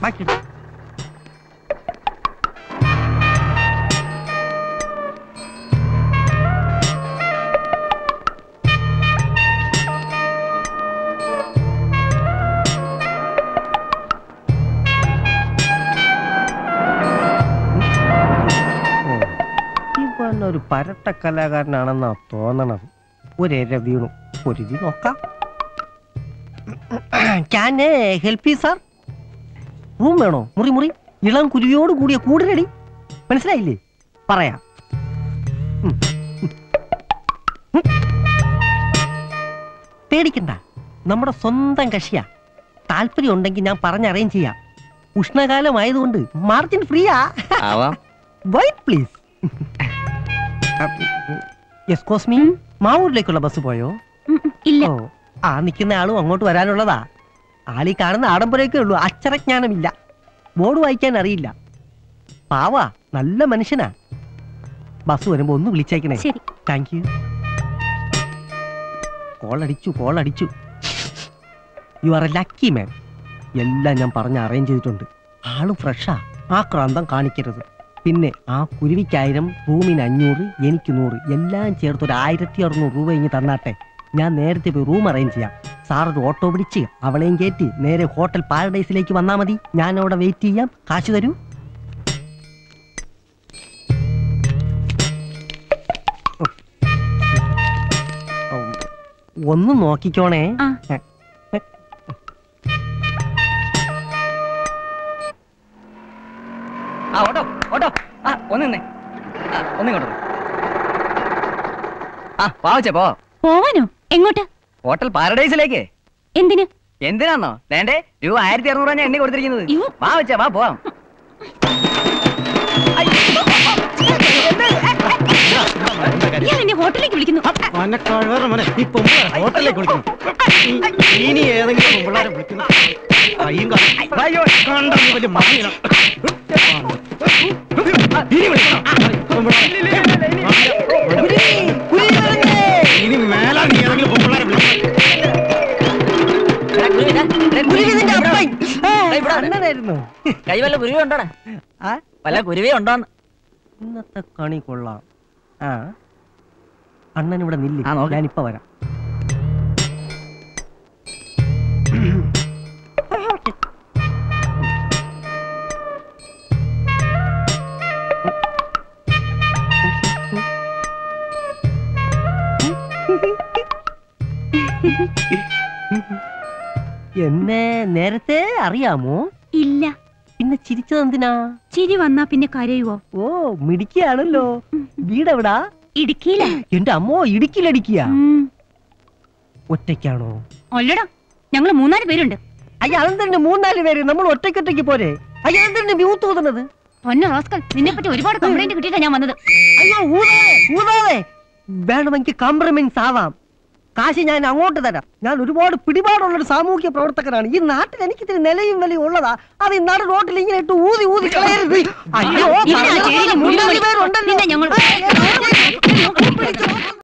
ബാക്കി ഇവൻ ഒരു പരട്ട കലാകാരനാണെന്നാ തോന്നണത് ഒരേര വീണു ഒരുതി നോക്കാം can help you sir room വേണോ മുറി മുറി ഇളം കുരുവിയോട് കൂടിയ കൂടിനടി മനസ്സിലായില്ലേ പറയാം ഉം. ഉം. പേടിക്കണ്ട നമ്മുടെ സ്വന്തം കക്ഷിയാ താല്പര്യം ഉണ്ടെങ്കിൽ ഞാൻ പറഞ്ഞ് അറേഞ്ച് ചെയ്യാം ഉഷ്ണകാലമായതുകൊണ്ട് മാർജിൻ ഫ്രീയാ ആവാം വൈറ്റ് പ്ലീസ് എസ്കോസ് മീ മാവൂരിലേക്കുള്ള ബസ് പോയോ ഉം, ഉം, ഇല്ല ഓ ആ നിൽക്കുന്ന ആളും അങ്ങോട്ട് വരാനുള്ളതാ ആളീ കാണുന്ന ആഡംബരമൊക്കെ ഉള്ളൂ അക്ഷരജ്ഞാനമില്ല ബോർഡ് വായിക്കാൻ അറിയില്ല പാവാ നല്ല മനുഷ്യനാ ബസ് വരുമ്പോ ഒന്ന് വിളിച്ചേക്കണേ ശരി താങ്ക് യു കോൾ അടിച്ചു കോൾ അടിച്ചു you are a lucky man എല്ലാം ഞാൻ പറഞ്ഞ് അറേഞ്ച് ചെയ്തിട്ടുണ്ട് ആള് ഫ്രഷാ ആ ക്രാന്തം കാണിക്കരുത് പിന്നെ ആ കുരുവിക്കായിരം റൂമിന് അഞ്ഞൂറ് എനിക്ക് നൂറ് എല്ലാം ചേർത്ത് ഒരു ആയിരത്തി അറുന്നൂറ് രൂപ ഇങ്ങ് തന്നാട്ടെ ഞാൻ നേരത്തെ പോയി റൂം അറേഞ്ച് ചെയ്യാം സാർ ഒരു ഓട്ടോ പിടിച്ച് അവളെയും കയറ്റി നേരെ ഹോട്ടൽ പാരഡൈസിലേക്ക് വന്നാൽ മതി ഞാൻ അവിടെ വെയിറ്റ് ചെയ്യാം കാശ് തരൂ ഒന്ന് നോക്കിക്കോണേ ആ. ആ ഓട്ടോ ഓട്ടോ ആ ഒന്ന് നിന്നേ ആ, ഒന്ന് ഇങ്ങോട്ട് വന്നേ. ആ പാവച്ചേ പോ പോവാനോ എങ്ങോട്ട് ഹോട്ടൽ പാരഡൈസിലേക്ക് എന്തിന് എന്തിനാന്നോ വേണ്ടേ രൂപ ആയിരത്തി അറുന്നൂറ് ഞാൻ എണ്ണി കൊടുത്തിരിക്കുന്നത് അയ്യോ. വാ വെച്ചാ വാ പോവാം ഇയാൾ എന്നെ ഹോട്ടലിലേക്ക് വിളിക്കുന്നു ഹോട്ടലിലേക്ക് വിളിക്കണം ഇനി ഏതെങ്കിലും പിള്ളേരെ വിളിക്കുന്നു കയ്യും കാലും കണ്ടെന്ന് വലിയ മറിയണം. ഇനി വിളിക്കണം. ഇനി മേലാ നീ ഏതെങ്കിലും പെൺപിള്ളേരെ വിളിക്കണം അണ്ണനായിരുന്നു കൈവല്ല കുരുവി ഉണ്ടോടാ ആ? വല്ല കുരുവി ഉണ്ടോന്ന് ഇന്നത്തെ കണി കൊള്ളാം ആ അണ്ണൻ ഇവിടെ നില്ല് ആ, നോക്ക്. ഞാനിപ്പോ വരാം എന്നെ നേരത്തെ അറിയാമോ ഇല്ല പിന്നെ ചിരിച്ചത് എന്തിനാ ചിരി വന്നാ പിന്നെ കരയുവോ ഓ മിടിക്കുകയാണല്ലോ വീടെവിടാ ഇടുക്കിയില്ല എന്റെ അമ്മോ ഇടുക്കിലടിക്കുക ഒറ്റയ്ക്കാണോ ഒല്ലടാ ഞങ്ങള് മൂന്നാല് പേരുണ്ട് അയ്യ അതെന്തിന്റെ മൂന്നാല് പേര് നമ്മൾ ഒറ്റയ്ക്കൊറ്റയ്ക്ക് പോരെ അയ്യ അതെന്തിന്റെ മ്യൂത്ത് ഊതുന്നത് പൊന്ന റോസ്കൽ നിന്നെ പറ്റി ഒരുപാട് കംപ്ലൈന്റ് കിട്ടിയിട്ടാ ഞാൻ വന്നത് അയ്യോ ഊതാതെ ഊതാതെ വേണമെങ്കിൽ കോംപ്രമൈൻസ് ആവാം കാശ് ഞാൻ അങ്ങോട്ട് തരാം ഞാൻ ഒരുപാട് പിടിപാടുള്ള ഒരു സാമൂഹ്യ പ്രവർത്തകനാണ് ഈ നാട്ടിൽ എനിക്ക് ഇത്തിരി നിലയും വിലയും ഉള്ളതാ അത് ഈ നാട് റോട്ടിൽ ഇങ്ങനെ ഇട്ട് ഊതി ഊതി കളയരുത് അയ്യോ ഇതിനാ പറഞ്ഞോ, ചേരിയിലെ മുഴുവൻ മൂന്നാല് പേരുണ്ടല്ലോ. നിന്നെ ഞങ്ങൾ- ഏയ്,